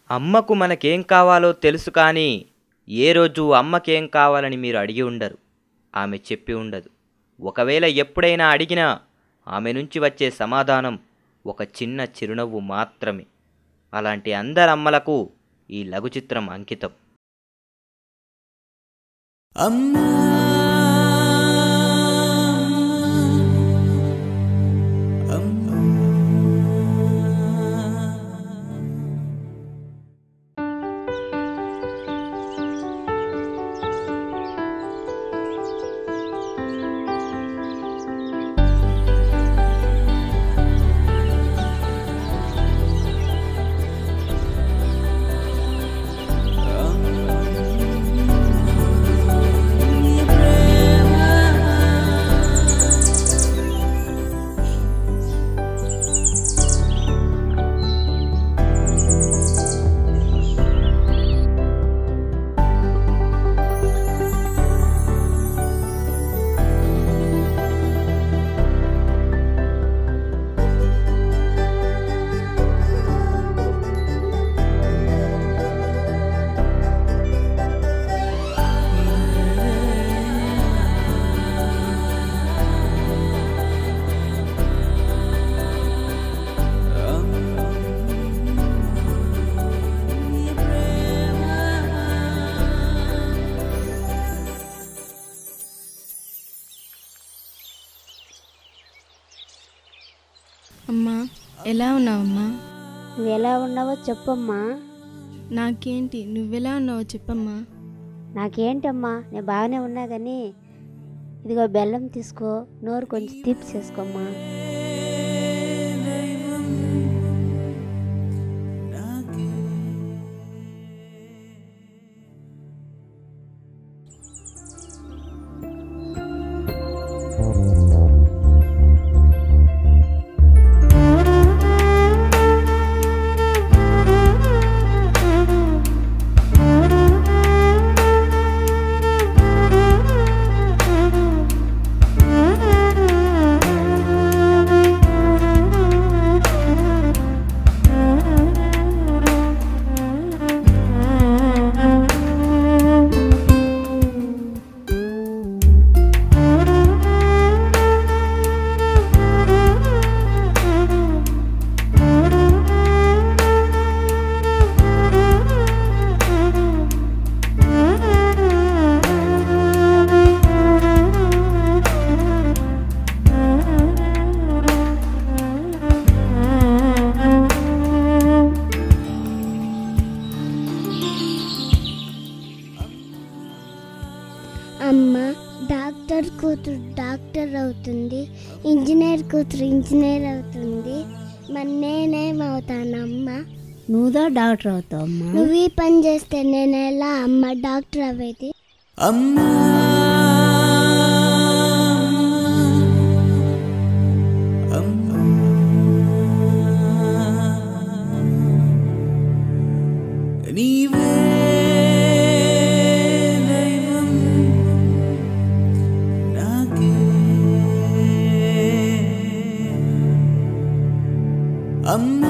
అమ్మకు మనకేం కావాలో తెలుసు కానీ ఏ రోజు అమ్మకేం కావాలని మీరు అడిగి ఉండరు ఆమె చెప్పి ఉండదు ఒకవేళ ఎప్పుడైనా అడిగినా ఆమె నుంచి వచ్చే సమాధానం ఒక చిన్న చిరునవ్వు మాత్రమే అలాంటి అందరి అమ్మలకు ఈ లఘు చిత్రం అంకితం అమ్మా అమ్మా అమ్మా ఎలా ఉన్నావమ్మా నువ్వు ఎలా ఉన్నావో చెప్పమ్మా నాకేంటి నువ్వెలా ఉన్నావో చెప్పమ్మా నాకేంటమ్మా నేను బాగానే ఉన్నా కానీ ఇదిగో బెల్లం తీసుకో నోరు కొంచెం తీపి చేసుకోమ్మా అమ్మ డాక్టర్ కూతురు డాక్టర్ అవుతుంది ఇంజనీర్ కూతురు ఇంజనీర్ అవుతుంది మరి నేనేమవుతానమ్మ నువ్వుదా డాక్టర్ అవుతావమ్మా నువ్వు ఈ పని చేస్తే నేను ఎలా అమ్మ డాక్టర్ అవ్వేది అమ్మా అమ్మా నీవే దైవం నాకే అమ్మా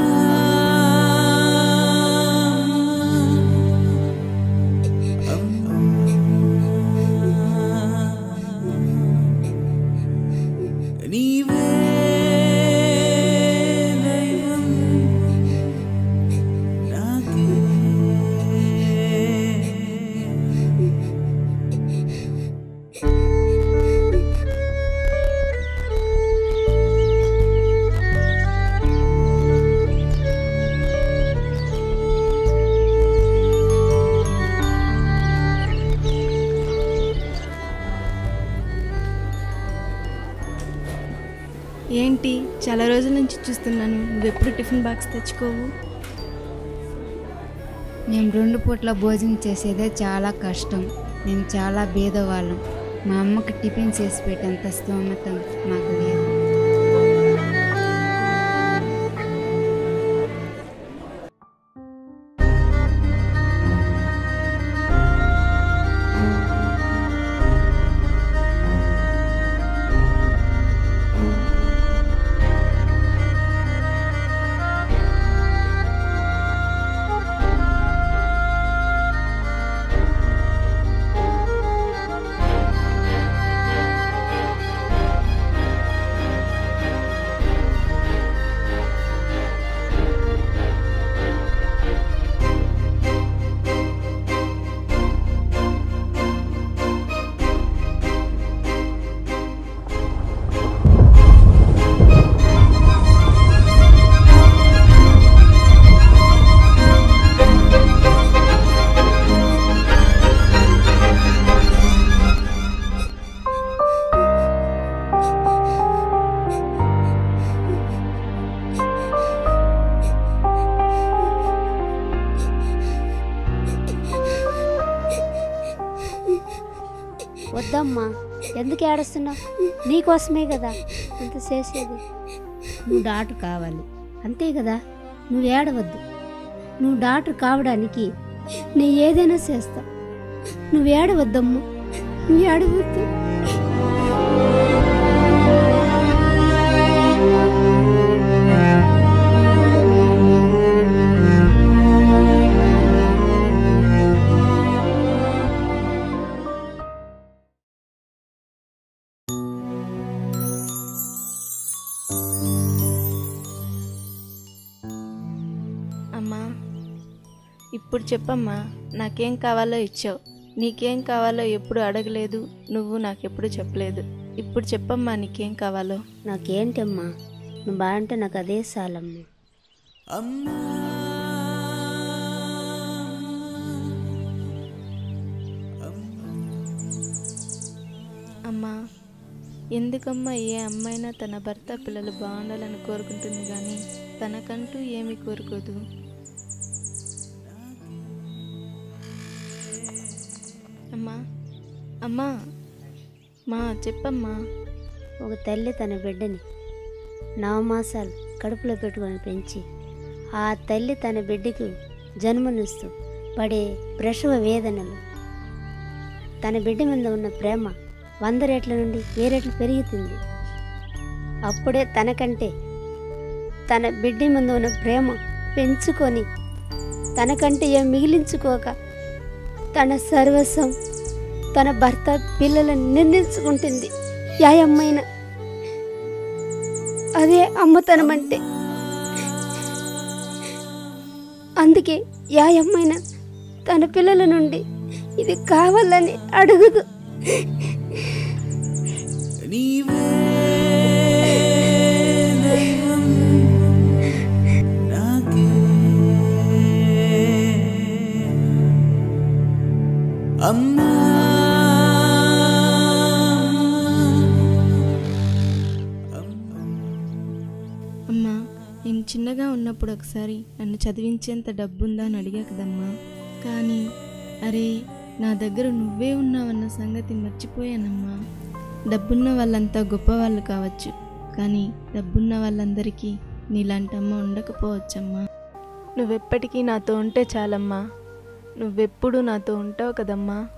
నీవే దైవం నాకే ఏంటి చాలా రోజుల నుంచి చూస్తున్నాను నువ్వెప్పుడు టిఫిన్ బాక్స్ తెచ్చుకోవు మేము రెండు పూట్ల భోజనం చేసేదే చాలా కష్టం మేము చాలా బీదవాళ్ళం మా అమ్మకి టిఫిన్ చేసి పెట్టేంత స్తోమత మాకు లేదు వద్దమ్మా ఎందుకు ఏడుస్తున్నావు నీకోసమే కదా అంత చేసేది నువ్వు డాక్టర్ కావాలి అంతే కదా నువ్వు ఏడవద్దు నువ్వు డాక్టర్ కావడానికి నేను ఏదైనా చేస్తా నువ్వు ఏడవద్దమ్మా నువ్వు ఏడవద్దు అమ్మా ఇప్పుడు చెప్పమ్మా నాకేం కావాలో ఇచ్చావు నీకేం కావాలో ఎప్పుడు అడగలేదు నువ్వు నాకెప్పుడు చెప్పలేదు ఇప్పుడు చెప్పమ్మా నీకేం కావాలో నాకేంటమ్మా నువ్వు బాగుంటే నాకు అదే చాలమ్మా అమ్మా అమ్మా ఎందుకమ్మా ఏ అమ్మాయినా తన భర్త పిల్లలు బాగుండాలని కోరుకుంటుంది కానీ తనకంటూ ఏమీ కోరుకోదు అమ్మా అమ్మా మా చెప్పమ్మా ఒక తల్లి తన బిడ్డని నవమాసాలు కడుపులో పెట్టుకొని పెంచి ఆ తల్లి తన బిడ్డకు జన్మనిస్తూ పడే ప్రసవ వేదనలు తన బిడ్డ మీద ఉన్న ప్రేమ వంద రెట్ల నుండి ఏ రెట్లు పెరుగుతుంది అప్పుడే తనకంటే తన బిడ్డ మీద ఉన్న ప్రేమ పెంచుకొని తనకంటే ఏం మిగిలించుకోక తన సర్వస్వం తన భర్త పిల్లలను నిర్ణయించుకుంటుంది యాయమ్మైన అదే అమ్మతనం అంటే అందుకే యాయమ్మైన తన పిల్లల నుండి ఇది కావాలని అడుగుదు నీవే దైవం నాకే అమ్మా అమ్మా నేను చిన్నగా ఉన్నప్పుడు ఒకసారి నన్ను చదివించేంత డబ్బుందా అని అడిగా కదమ్మా కానీ అరే నా దగ్గర నువ్వే ఉన్నావన్న సంగతి మర్చిపోయానమ్మా డబ్బున్న వాళ్ళంతా గొప్పవాళ్ళు కావచ్చు కానీ డబ్బున్న వాళ్ళందరికీ నీలాంటి అమ్మ ఉండకపోవచ్చమ్మా నువ్వెప్పటికీ నాతో ఉంటే చాలమ్మా నువ్వెప్పుడు నాతో ఉంటావు కదమ్మా